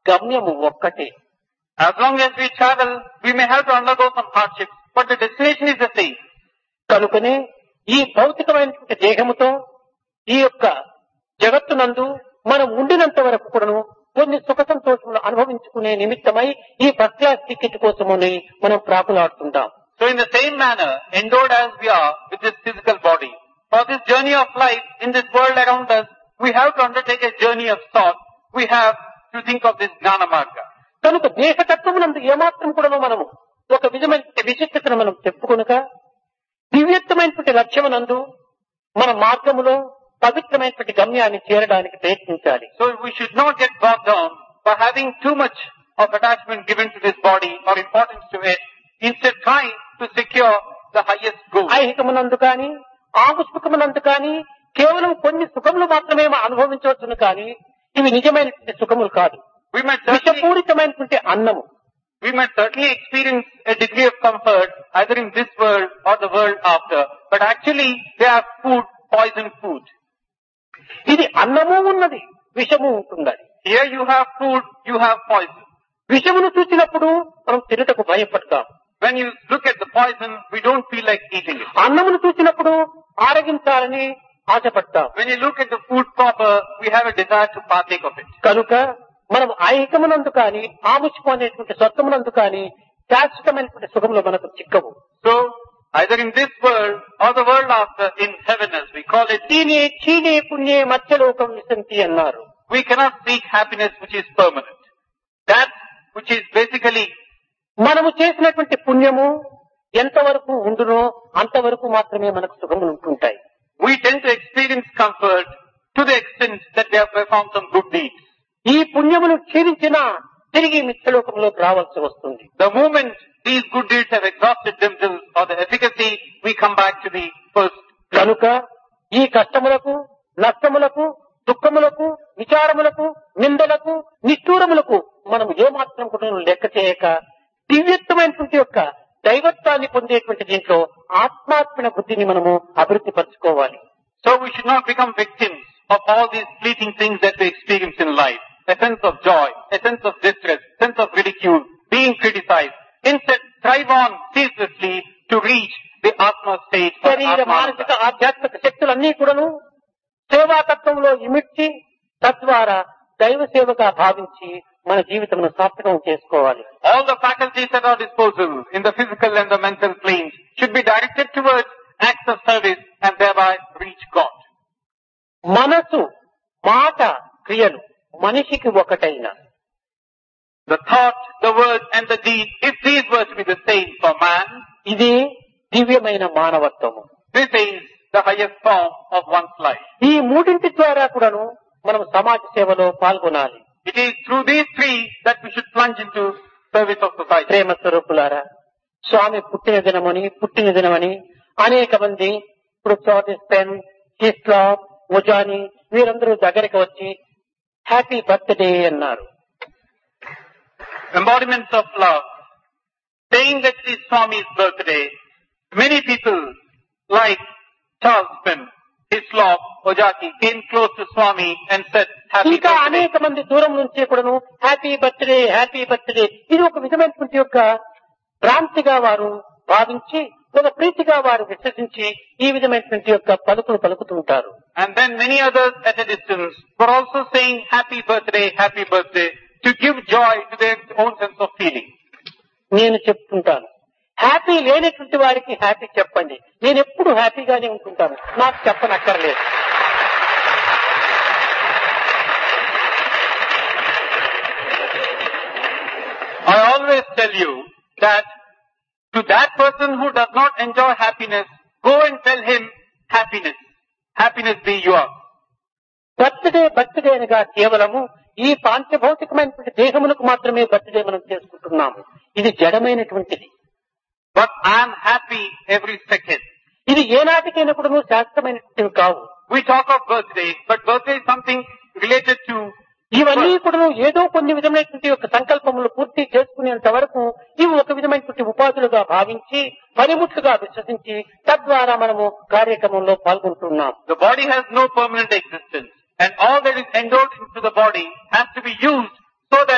గమ్యము ఒక్కటే As long as we travel, we may have to undergo some hardships, but the destination is the same. కనుకనే ఈ భౌతికమైనటువంటి దేహముతో ఈ యొక్క జగత్తునందు మనం ఉండినంత వరకు కూడాను కొన్ని సుఖ సంతోషములు అనుభవించుకునే నిమిత్తమై ఈ ఫస్ట్ క్లాస్ టికెట్ కోసమని మనం ప్రాకులాడుతుంటాం So in the same manner, endowed as we are with this physical body, for this journey of life in this world around us, we have to undertake a journey of thought. We have to think of this Gnana Marga. కనుక దేహతత్వమునందు ఏమాత్రం కూడా మనము ఒక విధమైన విశిష్టతను మనం చెప్పుకొనక దివ్యత్వమైనటువంటి లక్ష్యమునందు మన మార్గములో పవిత్రమైనటువంటి గమ్యాన్ని చేరడానికి ప్రయత్నించాలి So we should not get bogged down by having too much of attachment given to this body or importance to it. Instead trying to secure the highest goal. ఐహికమునందు కానీ ఆముష్ముఖమునందు కానీ కేవలం కొన్ని సుఖములు మాత్రమే మనం అనుభవించవచ్చును కానీ ఇవి నిజమైనటువంటి సుఖములు కాదు We might certainly, విషపూరితమైనటువంటి అన్నము we might certainly experience a degree of comfort either in this world or the world after, but actually they are food, poison food. ఇది అన్నము ఉన్నది విషము ఉంటున్నది Here you have food, you have poison. విషమును చూసినప్పుడు మనం తినుటకు భయపడతాం When you look at the poison, we don't feel like eating it. అన్నమును చూసినప్పుడు ఆరగించాలని ఆశపడతాం When you look at the food proper, we have a desire to partake of it. కనుక మనం ఐహికమునందు కానీ ఆముష్కం అనేటువంటి స్వర్గమునందు కానీ శాశ్వతమైనటువంటి సుఖములు మనకు చిక్కవు So, either in this world or the world after, in heaven as we call it, దీని క్షీణే పుణ్యే మత్స్యలోకం విశంతి అన్నారు we cannot seek happiness which is permanent. That which is basically, మనము చేసినటువంటి పుణ్యము ఎంతవరకు ఉండునో అంతవరకు మాత్రమే మనకు సుఖములు ఉంటుంటాయి we tend to experience comfort to the extent that we have performed some good deeds. ఈ పుణ్యమును క్షీణించినా తిరిగి మిత్రలోకంలోకి రావాల్సి వస్తుంది The moment these good deeds have exhausted themselves or the efficacy, we come back to the first. కనుక ఈ కష్టములకు నష్టములకు దుఃఖములకు విచారములకు నిందలకు నిష్ఠూరములకు మనం ఏమాత్రం కూడా లెక్క చేయక దివ్యత్వమైనటువంటి యొక్క దైవత్వాన్ని పొందేటువంటి దీంట్లో ఆత్మాత్మన బుద్ధిని మనము అభివృద్ధి పరచుకోవాలి So we should not become victims of all these fleeting things that we experience in life. A sense of joy, a sense of distress, sense of ridicule, being criticized. Instead, strive on ceaselessly to reach the Atma stage or శరీర Atma మానసిక ఆధ్యాత్మిక శక్తులన్నీ కూడాను సేవాతత్వంలో ఇమిడ్చి తద్వారా దైవ సేవగా భావించి మన జీవితమును సార్థకం చేసుకోవాలి All the faculties at our disposal in the physical and the mental planes should be directed towards acts of service and thereby reach God. మనసు మాట క్రియలు మనిషికి ఒకటైన The thought, the word and the deed, if these were to be the same for man, ఇది దివ్యమైన మానవత్వము this is the highest form of one's life. ఈ మూడింటి ద్వారా కూడాను మనం సమాజ సేవలో పాల్గొనాలి It is through these three that we should plunge into service of society. ప్రేమ స్వరూపులారా స్వామి పుట్టిన దినమని పుట్టిన దినమని అనేక మంది ఇప్పుడు చార్లెస్ పెన్ హిస్లా ముజాని వీరందరూ దగ్గరికి వచ్చి హ్యాపీ బర్త్డే అన్నారు Embodiments of love. Saying that it is Swami's birthday, many people like Charles Penn, Hislop, Ojaki came close to Swami and said, Happy ఇంకా birthday. అనేక మంది దూరం నుంచి కూడాను హ్యాపీ బర్త్డే హ్యాపీ బర్త్డే ఇది ఒక విధమైనటువంటి యొక్క భ్రాంతిగా వారు భావించి ఒక ప్రీతిగా వారు విశ్వసించి ఈ విధమైనటువంటి యొక్క పలుకులు పలుకుతుంటారు And then many others at a distance were also saying happy birthday, happy birthday to give joy to their own sense of feeling. నేను చెప్తుంటాను హ్యాపీ లేనటువంటి వారికి హ్యాపీ చెప్పండి నేను ఎప్పుడు హ్యాపీగానే ఉంటుంటాను నాకు చెప్పనక్కర్లేదు I always tell you that to that person who does not enjoy happiness, go and tell him happiness. Happiness be yours. Birthday birthday అనగా కేవలము ఈ పాంచభౌతికమైనటువంటి దేహములకు మాత్రమే బర్త్డే మనం చేసుకుంటున్నాము ఇది జడమైనటువంటిది But I am happy every second. ఇది ఏనాటికైనా కూడా శాస్త్రమైనటువంటివి కావు We talk of birthday, but birthday is something related to ఇవన్నీ కూడా ఏదో కొన్ని విధమైనటువంటి యొక్క సంకల్పములు పూర్తి చేసుకునేంత వరకు ఇవి ఒక విధమైనటువంటి ఉపాధులుగా భావించి పనిముట్లుగా విశ్వసించి తద్వారా మనము కార్యక్రమంలో పాల్గొంటున్నాం the body has no permanent existence and all that is endowed into the body has to be used so that